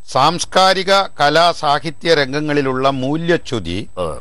സാംസ്കാരിക കലാ സാഹിത്യ രംഗങ്ങളിലുള്ള മൂല്യച്യുതി അതെ.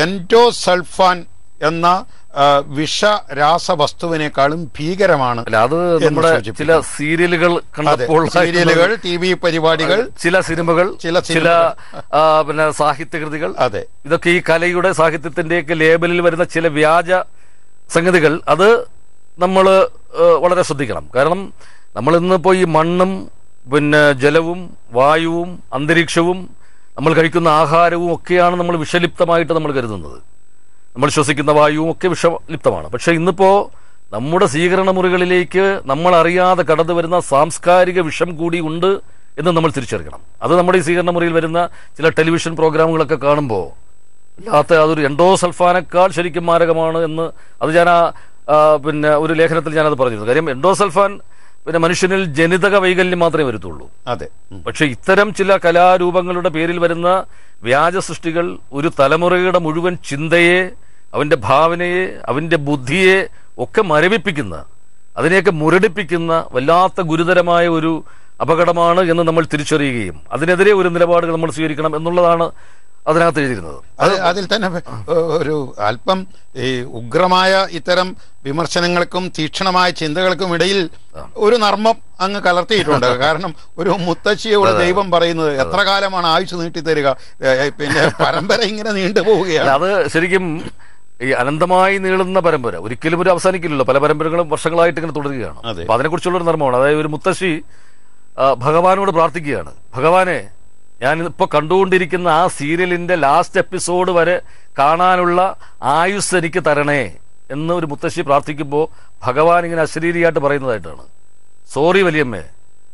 എൻഡോസൾഫാൻ എന്ന ആ, വിഷ രാസവസ്തുവിനേക്കാളും ഭീകരമാണ് അല്ല അത് എന്ന് നമ്മുടെ സൂചിപ്പിക്കുന്നു. ചില സീരിയലുകൾ അതെ കണ്ടപ്പോൾ സീരിയലുകൾ ടി വി പരിപാടികൾ ചില സിനിമകൾ ചില ചില സിനിമകൾ. ആ, പിന്നെ സാഹിത്യകൃതികൾ അതെ ഇതൊക്കെ ഈ കലയുടെ സാഹിത്യത്തിന്റെയൊക്കെ ലേബലിൽ വരുന്ന ചില വ്യാജ സംഗതികൾ അത് നമ്മൾ വളരെ ശ്രദ്ധിക്കണം കാരണം നമ്മൾ ഇന്നിപ്പോൾ ഈ മണ്ണും പിന്നെ ജലവും വായുവും അന്തരീക്ഷവും നമ്മൾ കഴിക്കുന്ന ആഹാരവും ഒക്കെയാണ് നമ്മൾ വിഷലിപ്തമായിട്ട് നമ്മൾ കരുതുന്നത് നമ്മൾ ശ്വസിക്കുന്ന വായുവും ഒക്കെ വിഷലിപ്തമാണ് പക്ഷെ ഇന്നിപ്പോ നമ്മുടെ സ്വീകരണ മുറികളിലേക്ക് നമ്മൾ അറിയാതെ കടന്നു വരുന്ന സാംസ്കാരിക വിഷം കൂടി ഉണ്ട് എന്ന് നമ്മൾ തിരിച്ചറിയണം അത് നമ്മുടെ ഈ സ്വീകരണ മുറിയിൽ വരുന്ന ചില ടെലിവിഷൻ പ്രോഗ്രാമുകളൊക്കെ കാണുമ്പോൾ അല്ലാത്ത അതൊരു എൻഡോസൾഫാനേക്കാൾ ശരിക്കും മാരകമാണ് എന്ന് അത് ഞാൻ ആ ആ, പിന്നെ ഒരു ലേഖനത്തിൽ ഞാനത് പറഞ്ഞിരുന്നു കാര്യം എൻഡോസൾഫാൻ പിന്നെ മനുഷ്യനിൽ ജനിതക വൈകല്യം മാത്രമേ വരുത്തുള്ളൂ അതെ ഉം. പക്ഷെ ഇത്തരം ചില കലാരൂപങ്ങളുടെ പേരിൽ വരുന്ന വ്യാജ സൃഷ്ടികൾ ഒരു തലമുറയുടെ മുഴുവൻ ചിന്തയെ അവന്റെ ഭാവനയെ അവന്റെ ബുദ്ധിയെ ഒക്കെ മരവിപ്പിക്കുന്ന അതിനെയൊക്കെ മുരടിപ്പിക്കുന്ന വല്ലാത്ത ഗുരുതരമായ ഒരു അപകടമാണ് എന്ന് നമ്മൾ തിരിച്ചറിയുകയും അതിനെതിരെ ഒരു നിലപാടുകൾ നമ്മൾ സ്വീകരിക്കണം എന്നുള്ളതാണ് അതിനകത്ത് എഴുതിയിരുന്നത് അത് അതിൽ തന്നെ ഏഹ്, ഒരു അല്പം ഈ ഉഗ്രമായ ഇത്തരം വിമർശനങ്ങൾക്കും തീക്ഷണമായ ചിന്തകൾക്കും ഇടയിൽ ഒരു നർമ്മം അങ്ങ് കലർത്തിയിട്ടുണ്ട് കാരണം ഒരു മുത്തശ്ശിയോട് ദൈവം പറയുന്നത് എത്ര കാലമാണ് ആയുസ് നീട്ടിത്തരിക ഏഹ്, പിന്നെ പരമ്പര ഇങ്ങനെ നീണ്ടുപോവുകയാണ് അല്ല, അത് ശരിക്കും ഈ അനന്തമായി നീളുന്ന പരമ്പര ഒരിക്കലും ഒരു അവസാനിക്കില്ലല്ലോ പല പരമ്പരകളും വർഷങ്ങളായിട്ട് ഇങ്ങനെ തുടരുകയാണ് അതെ. അപ്പൊ അതിനെക്കുറിച്ചുള്ള ഒരു നർമ്മമാണ് അതായത് ഒരു മുത്തശ്ശി ആ, ഭഗവാനോട് പ്രാർത്ഥിക്കുകയാണ് ഭഗവാനെ ഞാൻ ഇപ്പൊ കണ്ടുകൊണ്ടിരിക്കുന്ന ആ സീരിയലിന്റെ ലാസ്റ്റ് എപ്പിസോഡ് വരെ കാണാനുള്ള ആയുസ് എനിക്ക് തരണേ എന്ന് ഒരു മുത്തശ്ശി പ്രാർത്ഥിക്കുമ്പോൾ ഭഗവാൻ ഇങ്ങനെ അശരീരിയായിട്ട് പറയുന്നതായിട്ടാണ് സോറി വലിയമ്മേ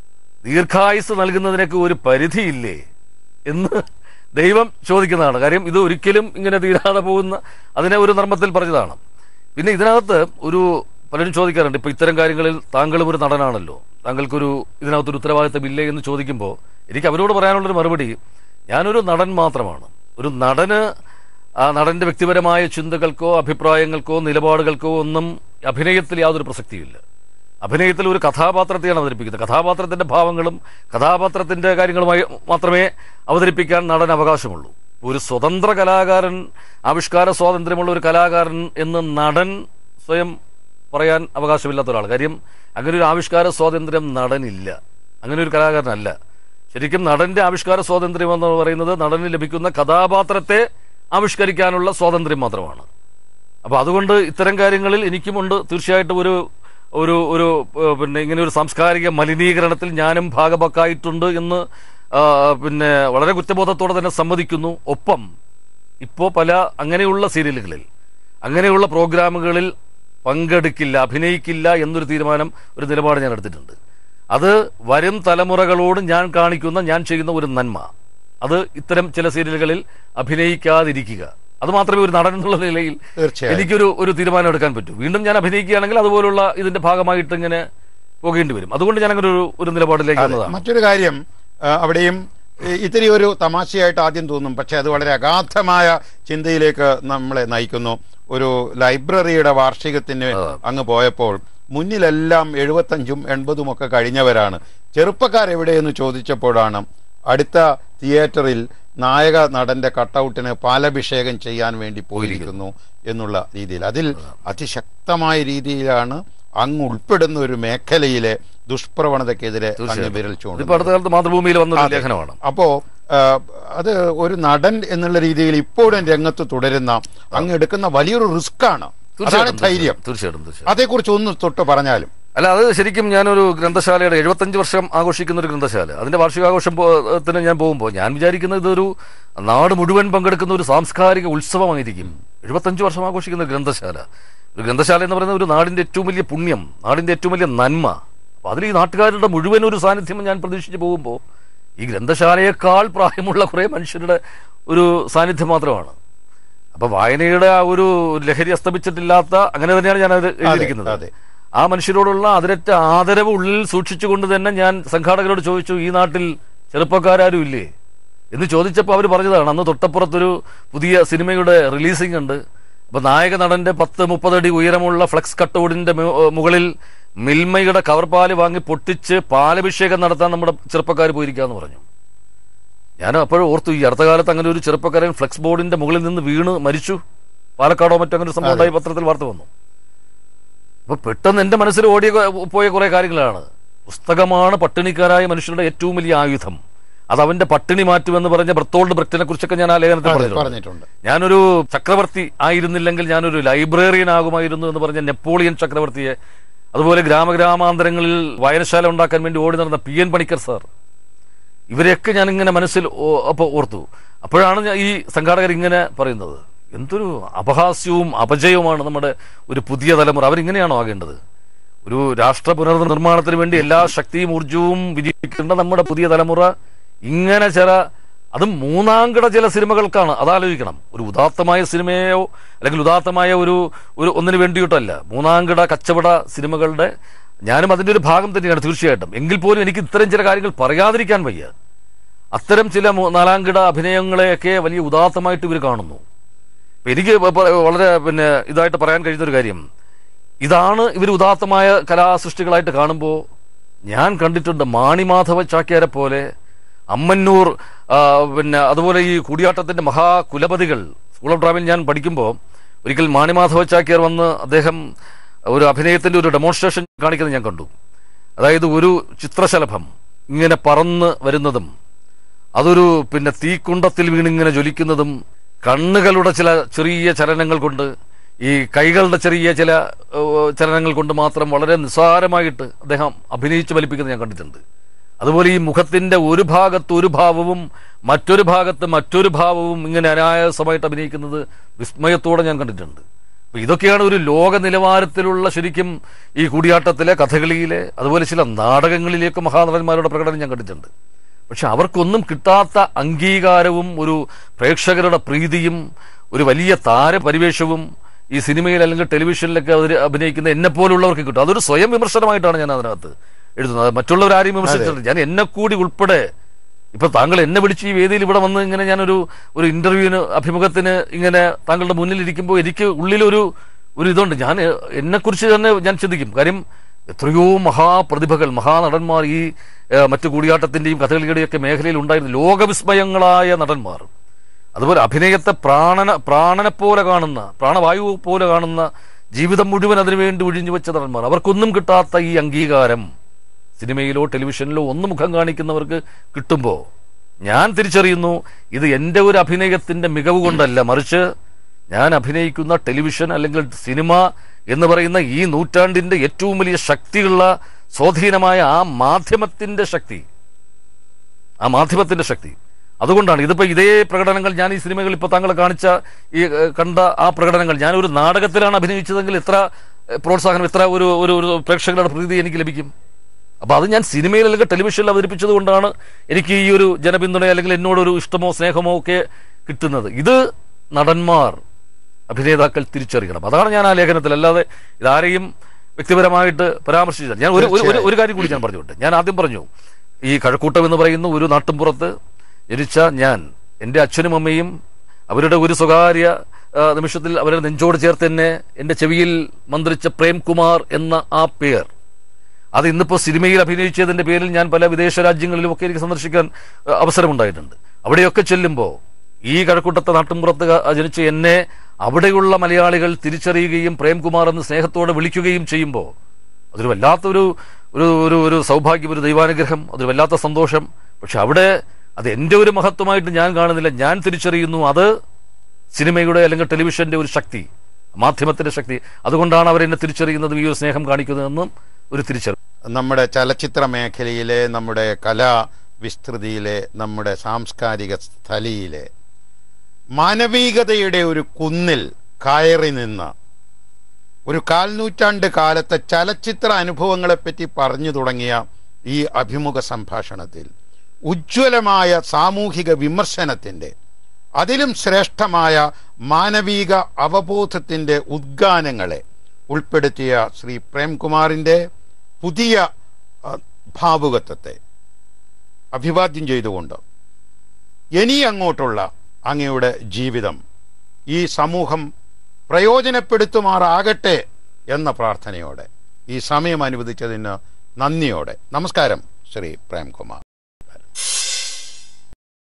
ദീർഘായുസ് നൽകുന്നതിനൊക്കെ ഒരു പരിധിയില്ലേ എന്ന് ദൈവം ചോദിക്കുന്നതാണ് കാര്യം ഇത് ഒരിക്കലും ഇങ്ങനെ തീരാതെ പോകുന്ന അതിനെ ഒരു നർമ്മത്തിൽ പറഞ്ഞതാണ് പിന്നെ ഇതിനകത്ത് ഒരു പലരും ചോദിക്കാറുണ്ട് ഇപ്പൊ ഇത്തരം കാര്യങ്ങളിൽ താങ്കളും ഒരു നടനാണല്ലോ താങ്കൾക്കൊരു ഇതിനകത്തൊരു ഉത്തരവാദിത്തമില്ലേ എന്ന് ചോദിക്കുമ്പോൾ എനിക്ക് അവരോട് പറയാനുള്ളൊരു മറുപടി ഞാനൊരു നടൻ മാത്രമാണ് ഒരു നടന് ആ നടന്റെ വ്യക്തിപരമായ ചിന്തകൾക്കോ അഭിപ്രായങ്ങൾക്കോ നിലപാടുകൾക്കോ ഒന്നും അഭിനയത്തിൽ യാതൊരു പ്രസക്തിയില്ല അഭിനയത്തിൽ ഒരു കഥാപാത്രത്തെയാണ് അവതരിപ്പിക്കുന്നത് കഥാപാത്രത്തിന്റെ ഭാവങ്ങളും കഥാപാത്രത്തിന്റെ കാര്യങ്ങളുമായി മാത്രമേ അവതരിപ്പിക്കാൻ നടൻ അവകാശമുള്ളൂ ഒരു സ്വതന്ത്ര കലാകാരൻ ആവിഷ്കാര സ്വാതന്ത്ര്യമുള്ള ഒരു കലാകാരൻ എന്ന് നടൻ സ്വയം പറയാൻ അവകാശമില്ലാത്ത ഒരാൾ കാര്യം അങ്ങനെ ഒരു ആവിഷ്കാര സ്വാതന്ത്ര്യം നടനില്ല അങ്ങനെ ഒരു കലാകാരനല്ല ശരിക്കും നടന്റെ ആവിഷ്കാര സ്വാതന്ത്ര്യം എന്ന് പറയുന്നത് നടന് ലഭിക്കുന്ന കഥാപാത്രത്തെ ആവിഷ്കരിക്കാനുള്ള സ്വാതന്ത്ര്യം മാത്രമാണ് അപ്പൊ അതുകൊണ്ട് ഇത്തരം കാര്യങ്ങളിൽ എനിക്കുമുണ്ട് തീർച്ചയായിട്ടും ഒരു ഒരു ഒരു ഏഹ്, പിന്നെ ഇങ്ങനെ ഒരു സാംസ്കാരിക മലിനീകരണത്തിൽ ഞാനും ഭാഗപക്കായിട്ടുണ്ട് എന്ന് ആ, പിന്നെ വളരെ കുറ്റബോധത്തോടെ തന്നെ സമ്മതിക്കുന്നു ഒപ്പം ഇപ്പോ പല അങ്ങനെയുള്ള സീരിയലുകളിൽ അങ്ങനെയുള്ള പ്രോഗ്രാമുകളിൽ പങ്കെടുക്കില്ല അഭിനയിക്കില്ല എന്നൊരു തീരുമാനം ഒരു നിലപാട് ഞാൻ എടുത്തിട്ടുണ്ട് അത് വരും തലമുറകളോട് ഞാൻ കാണിക്കുന്ന ഞാൻ ചെയ്യുന്ന ഒരു നന്മ അത് ഇത്തരം ചില സീരിയലുകളിൽ അഭിനയിക്കാതിരിക്കുക അത് മാത്രമേ ഒരു നടൻ എന്നുള്ള നിലയിൽ തീർച്ചയായും. എനിക്കൊരു ഒരു തീരുമാനം എടുക്കാൻ പറ്റൂ വീണ്ടും ഞാൻ അഭിനയിക്കുകയാണെങ്കിൽ അതുപോലുള്ള ഇതിന്റെ ഭാഗമായിട്ട് ഇങ്ങനെ പോകേണ്ടി വരും അതുകൊണ്ട് ഞാൻ അങ്ങനെ ഒരു ഒരു നിലപാടിലേക്ക് വന്നതാണ് മറ്റൊരു കാര്യം ആ, അവിടെയും ഈ- ഇത്തിരി ഒരു തമാശയായിട്ട് ആദ്യം തോന്നും പക്ഷെ അത് വളരെ അഗാധമായ ചിന്തയിലേക്ക് നമ്മളെ നയിക്കുന്നു ഒരു ലൈബ്രറിയുടെ വാർഷികത്തിന് അങ്ങ് പോയപ്പോൾ മുന്നിലെല്ലാം എഴുപത്തഞ്ചും എൺപതും ഒക്കെ കഴിഞ്ഞവരാണ് ചെറുപ്പക്കാരെവിടെയെന്ന് ചോദിച്ചപ്പോഴാണ് അടുത്ത തിയേറ്ററിൽ നായക നടന്റെ കട്ടൗട്ടിന് പാലഭിഷേകം ചെയ്യാൻ വേണ്ടി പോയിരിക്കുന്നു എന്നുള്ള രീതിയിൽ അതിൽ അതിശക്തമായ രീതിയിലാണ് അങ്ങ് ഉൾപ്പെടുന്ന ഒരു മേഖലയിലെ ദുഷ്പ്രവണതയ്ക്കെതിരെ അങ്ങ് വിരൽ ഇതിപ്പോ ചൂണ്ടുന്നു അടുത്ത കാലത്ത് മാതൃഭൂമിയിൽ വന്ന ഒരു ലേഖനമാണ് അപ്പോ ആ, അത് ഒരു നടൻ എന്നുള്ള രീതിയിൽ ഇപ്പോഴും രംഗത്ത് തുടരുന്ന അങ്ങ് എടുക്കുന്ന വലിയൊരു റിസ്ക് ആണ് അതാണ് തീർച്ചയായിട്ടും ധൈര്യം തീർച്ചയായിട്ടും തീർച്ചയായിട്ടും അതേക്കുറിച്ച് ഒന്ന് തൊട്ട് പറഞ്ഞാലും അല്ല അത് ശരിക്കും ഞാനൊരു ഗ്രന്ഥശാലയുടെ എഴുപത്തഞ്ച് വർഷം ആഘോഷിക്കുന്ന ഒരു ഗ്രന്ഥശാല അതിന്റെ വാർഷികാഘോഷത്തിന് ഞാൻ പോകുമ്പോൾ ഞാൻ വിചാരിക്കുന്നത് ഇതൊരു നാട് മുഴുവൻ പങ്കെടുക്കുന്ന ഒരു സാംസ്കാരിക ഉത്സവമായിരിക്കും എഴുപത്തഞ്ച് വർഷം ആഘോഷിക്കുന്ന ഒരു ഗ്രന്ഥശാല ഒരു ഗ്രന്ഥശാല എന്ന് പറയുന്നത് ഒരു നാടിന്റെ ഏറ്റവും വലിയ പുണ്യം നാടിന്റെ ഏറ്റവും വലിയ നന്മ അപ്പൊ അതിൽ ഈ നാട്ടുകാരുടെ മുഴുവൻ ഒരു സാന്നിധ്യം ഞാൻ പ്രതീക്ഷിച്ച് പോകുമ്പോൾ ഈ ഗ്രന്ഥശാലയേക്കാൾ പ്രായമുള്ള കുറെ മനുഷ്യരുടെ ഒരു സാന്നിധ്യം മാത്രമാണ് അപ്പൊ വായനയുടെ ആ ഒരു ലഹരി അസ്തമിച്ചിട്ടില്ലാത്ത അങ്ങനെ തന്നെയാണ് ഞാൻ അത് എഴുതിയിരിക്കുന്നത് അതെ. ആ മനുഷ്യരോടുള്ള അതിരറ്റ ആദരവ് ഉള്ളിൽ സൂക്ഷിച്ചുകൊണ്ട് തന്നെ ഞാൻ സംഘാടകരോട് ചോദിച്ചു ഈ നാട്ടിൽ ചെറുപ്പക്കാരും ഇല്ലേ എന്ന് ചോദിച്ചപ്പോൾ അവർ പറഞ്ഞതാണ് അന്ന് തൊട്ടപ്പുറത്തൊരു പുതിയ സിനിമയുടെ റിലീസിംഗ് ഉണ്ട് അപ്പൊ നായക നടന്റെ പത്ത് മുപ്പതടി ഉയരമുള്ള ഫ്ലക്സ് കട്ടൗടിന്റെ മു- മുകളിൽ മിൽമയുടെ കവർപാല് വാങ്ങി പൊട്ടിച്ച് പാലഭിഷേകം നടത്താൻ നമ്മുടെ ചെറുപ്പക്കാർ പോയിരിക്കാന്ന് പറഞ്ഞു ഞാൻ അപ്പോഴും ഓർത്തു ഈ അടുത്ത കാലത്ത് അങ്ങനെ ഒരു ചെറുപ്പക്കാരൻ ഫ്ലെക്സ് ബോർഡിന്റെ മുകളിൽ നിന്ന് വീണ് മരിച്ചു പാലക്കാടോ മറ്റോ അങ്ങനെ ഒരു സംഭവം ഉണ്ടായി പത്രത്തിൽ വാർത്ത വന്നു അപ്പൊ പെട്ടെന്ന് എന്റെ മനസ്സിൽ ഓടിയ കൊ- പോയ കുറെ കാര്യങ്ങളാണ് പുസ്തകമാണ് പട്ടിണിക്കാരായ മനുഷ്യരുടെ ഏറ്റവും വലിയ ആയുധം അത് അവന്റെ പട്ടിണി മാറ്റുമെന്ന് പറഞ്ഞ ബ്രത്തോൾഡ് ബ്രിക്റ്റിനെ കുറിച്ചൊക്കെ ഞാൻ ആ ലേഖനത്തിൽ അതെ, പറഞ്ഞിട്ടുണ്ട് പറഞ്ഞിട്ടുണ്ട് ഞാനൊരു ചക്രവർത്തി ആയിരുന്നില്ലെങ്കിൽ ഞാനൊരു ലൈബ്രറിയൻ ആകുമായിരുന്നു എന്ന് പറഞ്ഞ നെപ്പോളിയൻ ചക്രവർത്തിയെ അതുപോലെ ഗ്രാമഗ്രാമാന്തരങ്ങളിൽ വായനശാല ഉണ്ടാക്കാൻ വേണ്ടി ഓടി നടന്ന പി എൻ പണിക്കർ സാർ ഇവരെയൊക്കെ ഞാൻ ഇങ്ങനെ മനസ്സിൽ ഓ- അപ്പൊ ഓർത്തു അപ്പോഴാണ് ഞാൻ ഈ സംഘാടകർ ഇങ്ങനെ പറയുന്നത് എന്തൊരു അപഹാസ്യവും അപജയവുമാണ് നമ്മുടെ ഒരു പുതിയ തലമുറ അവരിങ്ങനെയാണോ ആകേണ്ടത് ഒരു രാഷ്ട്ര പുനർനിർമ്മാണത്തിന് വേണ്ടി എല്ലാ ശക്തിയും ഊർജവും വിനിയോഗിക്കേണ്ട നമ്മുടെ പുതിയ തലമുറ ഇങ്ങനെ ചില അതും മൂന്നാംകിട ചില സിനിമകൾക്കാണ് അതാലോചിക്കണം ഒരു ഉദാത്തമായ സിനിമയോ അല്ലെങ്കിൽ ഉദാത്തമായ ഒരു ഒരു ഒന്നിനു വേണ്ടിയിട്ടല്ല മൂന്നാംകിട കച്ചവട സിനിമകളുടെ ഞാനും അതിന്റെ ഒരു ഭാഗം തന്നെയാണ് തീർച്ചയായിട്ടും എങ്കിൽ പോലും എനിക്ക് ഇത്തരം ചില കാര്യങ്ങൾ പറയാതിരിക്കാൻ വയ്യ അത്തരം ചില മൂ- നാലാംകിട അഭിനയങ്ങളെയൊക്കെ വലിയ ഉദാത്തമായിട്ട് ഇവർ കാണുന്നു ഇപ്പൊ എനിക്ക് പ- പ- വളരെ പിന്നെ ഇതായിട്ട് പറയാൻ കഴിയുന്ന ഒരു കാര്യം ഇതാണ് ഇവർ ഉദാത്തമായ കലാസൃഷ്ടികളായിട്ട് കാണുമ്പോൾ ഞാൻ കണ്ടിട്ടുണ്ട് മാണിമാധവ ചാക്യാരെ പോലെ അമ്മന്നൂർ ആ, പിന്നെ അതുപോലെ ഈ കൂടിയാട്ടത്തിന്റെ മഹാകുലപതികൾ സ്കൂൾ ഓഫ് ഡ്രാമയിൽ ഞാൻ പഠിക്കുമ്പോൾ ഒരിക്കൽ മാണിമാധവ ചാക്യാർ വന്ന് അദ്ദേഹം ഒരു അഭിനയത്തിന്റെ ഒരു ഡെമോൺസ്ട്രേഷൻ കാണിക്കുന്നത് ഞാൻ കണ്ടു അതായത് ഒരു ചിത്രശലഭം ഇങ്ങനെ പറന്ന് വരുന്നതും അതൊരു പിന്നെ തീക്കുണ്ടത്തിൽ വീണിങ്ങനെ ജ്വലിക്കുന്നതും കണ്ണുകളുടെ ചില ചെറിയ ചലനങ്ങൾ കൊണ്ട് ഈ കൈകളുടെ ചെറിയ ചില ഏഹ്, ചലനങ്ങൾ കൊണ്ട് മാത്രം വളരെ നിസ്സാരമായിട്ട് അദ്ദേഹം അഭിനയിച്ച് വലിപ്പിക്കുന്നത് ഞാൻ കണ്ടിട്ടുണ്ട് അതുപോലെ ഈ മുഖത്തിന്റെ ഒരു ഭാഗത്ത് ഒരു ഭാവവും മറ്റൊരു ഭാഗത്ത് മറ്റൊരു ഭാവവും ഇങ്ങനെ അനായാസമായിട്ട് അഭിനയിക്കുന്നത് വിസ്മയത്തോടെ ഞാൻ കണ്ടിട്ടുണ്ട് അപ്പൊ ഇതൊക്കെയാണ് ഒരു ലോക നിലവാരത്തിലുള്ള ശരിക്കും ഈ കൂടിയാട്ടത്തിലെ കഥകളിയിലെ അതുപോലെ ചില നാടകങ്ങളിലേക്ക് മഹാനടന്മാരുടെ പ്രകടനം ഞാൻ കണ്ടിട്ടുണ്ട് പക്ഷെ അവർക്കൊന്നും കിട്ടാത്ത അംഗീകാരവും ഒരു പ്രേക്ഷകരുടെ പ്രീതിയും ഒരു വലിയ താരപരിവേഷവും ഈ സിനിമയിൽ അല്ലെങ്കിൽ ടെലിവിഷനിലൊക്കെ അവർ അഭിനയിക്കുന്ന എന്നെ പോലുള്ളവർക്ക് കിട്ടും അതൊരു സ്വയം വിമർശനമായിട്ടാണ് ഞാൻ അതിനകത്ത് എഴുതുന്നത് മറ്റുള്ളവരാരെയും വിമർശിച്ചിട്ടില്ല ഞാൻ എന്നെ കൂടി ഉൾപ്പെടെ ഇപ്പൊ താങ്കൾ എന്നെ വിളിച്ച് ഈ വേദിയിൽ ഇവിടെ വന്ന് ഇങ്ങനെ ഞാനൊരു ഒരു ഇന്റർവ്യൂവിന് അഭിമുഖത്തിന് ഇങ്ങനെ താങ്കളുടെ മുന്നിൽ ഇരിക്കുമ്പോൾ എനിക്ക് ഉള്ളിലൊരു ഒരു ഇതുണ്ട് ഞാൻ എന്നെ കുറിച്ച് തന്നെ ഞാൻ ചിന്തിക്കും കാര്യം എത്രയോ മഹാപ്രതിഭകൾ മഹാനടന്മാർ ഈ ഏഹ്, മറ്റു കൂടിയാട്ടത്തിന്റെയും കഥകളിയുടെയും ഒക്കെ മേഖലയിൽ ഉണ്ടായിരുന്നു ലോകവിസ്മയങ്ങളായ നടന്മാർ അതുപോലെ അഭിനയത്തെ പ്രാണന പ്രാണനെ പോലെ കാണുന്ന പ്രാണവായു പോലെ കാണുന്ന ജീവിതം മുഴുവൻ അതിനുവേണ്ടി ഒഴിഞ്ഞു വെച്ച നടന്മാർ അവർക്കൊന്നും കിട്ടാത്ത ഈ അംഗീകാരം സിനിമയിലോ ടെലിവിഷനിലോ ഒന്ന് മുഖം കാണിക്കുന്നവർക്ക് കിട്ടുമ്പോൾ ഞാൻ തിരിച്ചറിയുന്നു ഇത് എൻ്റെ ഒരു അഭിനയത്തിന്റെ മികവ് കൊണ്ടല്ല മറിച്ച് ഞാൻ അഭിനയിക്കുന്ന ടെലിവിഷൻ അല്ലെങ്കിൽ സിനിമ എന്ന് പറയുന്ന ഈ നൂറ്റാണ്ടിന്റെ ഏറ്റവും വലിയ ശക്തിയുള്ള സ്വാധീനമായ ആ മാധ്യമത്തിന്റെ ശക്തി ആ മാധ്യമത്തിന്റെ ശക്തി അതുകൊണ്ടാണ് ഇതിപ്പോ ഇതേ പ്രകടനങ്ങൾ ഞാൻ ഈ സിനിമകൾ ഇപ്പൊ താങ്കളെ കാണിച്ച ഈ ഏഹ്, കണ്ട ആ പ്രകടനങ്ങൾ ഞാൻ ഒരു നാടകത്തിലാണ് അഭിനയിച്ചതെങ്കിൽ എത്ര ഏഹ്, പ്രോത്സാഹനം എത്ര ഒരു ഒരു ഒരു പ്രേക്ഷകരുടെ പ്രീതി എനിക്ക് ലഭിക്കും അപ്പൊ അത് ഞാൻ സിനിമയിൽ അല്ലെങ്കിൽ ടെലിവിഷനിൽ അവതരിപ്പിച്ചത് കൊണ്ടാണ് എനിക്ക് ഈ ഒരു ജനപിന്തുണ അല്ലെങ്കിൽ എന്നോടൊരു ഇഷ്ടമോ സ്നേഹമോ ഒക്കെ കിട്ടുന്നത് ഇത് നടന്മാർ അഭിനേതാക്കൾ തിരിച്ചറിയണം അതാണ് ഞാൻ ആ ലേഖനത്തിൽ അല്ലാതെ ഇതാരെയും വ്യക്തിപരമായിട്ട് പരാമർശിച്ചത് ഞാൻ ഒരു ഒരു- ഒരു ഒരു കാര്യം കൂടി ഞാൻ പറഞ്ഞോട്ടെ ഞാൻ ആദ്യം പറഞ്ഞു ഈ കഴക്കൂട്ടം എന്ന് പറയുന്ന ഒരു നാട്ടുംപുറത്ത് ജനിച്ച ഞാൻ എൻ്റെ അച്ഛനും അമ്മയും അവരുടെ ഒരു സ്വകാര്യ ആ, നിമിഷത്തിൽ അവരുടെ നെഞ്ചോട് ചേർത്ത് തന്നെ എൻ്റെ ചെവിയിൽ മന്ത്രിച്ച പ്രേംകുമാർ എന്ന ആ പേർ അത് ഇന്നിപ്പോ സിനിമയിൽ അഭിനയിച്ചതിന്റെ പേരിൽ ഞാൻ പല വിദേശ രാജ്യങ്ങളിലും ഒക്കെ എനിക്ക് സന്ദർശിക്കാൻ അഹ്, അവസരമുണ്ടായിട്ടുണ്ട് അവിടെയൊക്കെ ചെല്ലുമ്പോൾ ഈ കഴക്കൂട്ടത്തെ നാട്ടുംപുറത്ത് ക- ജനിച്ച എന്നെ അവിടെയുള്ള മലയാളികൾ തിരിച്ചറിയുകയും പ്രേംകുമാർ എന്ന് സ്നേഹത്തോടെ വിളിക്കുകയും ചെയ്യുമ്പോൾ അതൊരു വല്ലാത്തൊരു ഒരു ഒരു ഒരു സൗഭാഗ്യം ഒരു ദൈവാനുഗ്രഹം അതൊരു വല്ലാത്ത സന്തോഷം പക്ഷെ അവിടെ അത് എൻ്റെ ഒരു മഹത്വമായിട്ട് ഞാൻ കാണുന്നില്ല ഞാൻ തിരിച്ചറിയുന്നു അത് സിനിമയുടെ അല്ലെങ്കിൽ ടെലിവിഷന്റെ ഒരു ശക്തി മാധ്യമത്തിന്റെ ശക്തി അതുകൊണ്ടാണ് അവരെന്നെ തിരിച്ചറിയുന്നതും ഈ ഒരു സ്നേഹം കാണിക്കുന്നതെന്നും ഒരു തിരിച്ചറിവ് നമ്മുടെ ചലച്ചിത്ര മേഖലയിലെ നമ്മുടെ കലാ വിസ്തൃതിയിലെ നമ്മുടെ സാംസ്കാരിക സ്ഥലിയിലെ മാനവികതയുടെ ഒരു കുന്നിൽ കയറി നിന്ന് ഒരു കാൽനൂറ്റാണ്ട് കാലത്തെ ചലച്ചിത്ര അനുഭവങ്ങളെപ്പറ്റി പറഞ്ഞു തുടങ്ങിയ ഈ അഭിമുഖ സംഭാഷണത്തിൽ ഉജ്ജ്വലമായ സാമൂഹിക വിമർശനത്തിന്റെ അതിലും ശ്രേഷ്ഠമായ മാനവിക അവബോധത്തിന്റെ ഉദ്ഗാനങ്ങളെ ഉൾപ്പെടുത്തിയ ശ്രീ പ്രേംകുമാറിന്റെ പുതിയ ആ, ഭാവുകത്വത്തെ അഭിവാദ്യം ചെയ്തുകൊണ്ട് ഇനി അങ്ങോട്ടുള്ള അങ്ങയുടെ ജീവിതം ഈ സമൂഹം പ്രയോജനപ്പെടുത്തുമാറാകട്ടെ എന്ന പ്രാർത്ഥനയോടെ ഈ സമയം അനുവദിച്ചതിന് നന്ദിയോടെ നമസ്കാരം ശ്രീ പ്രേംകുമാർ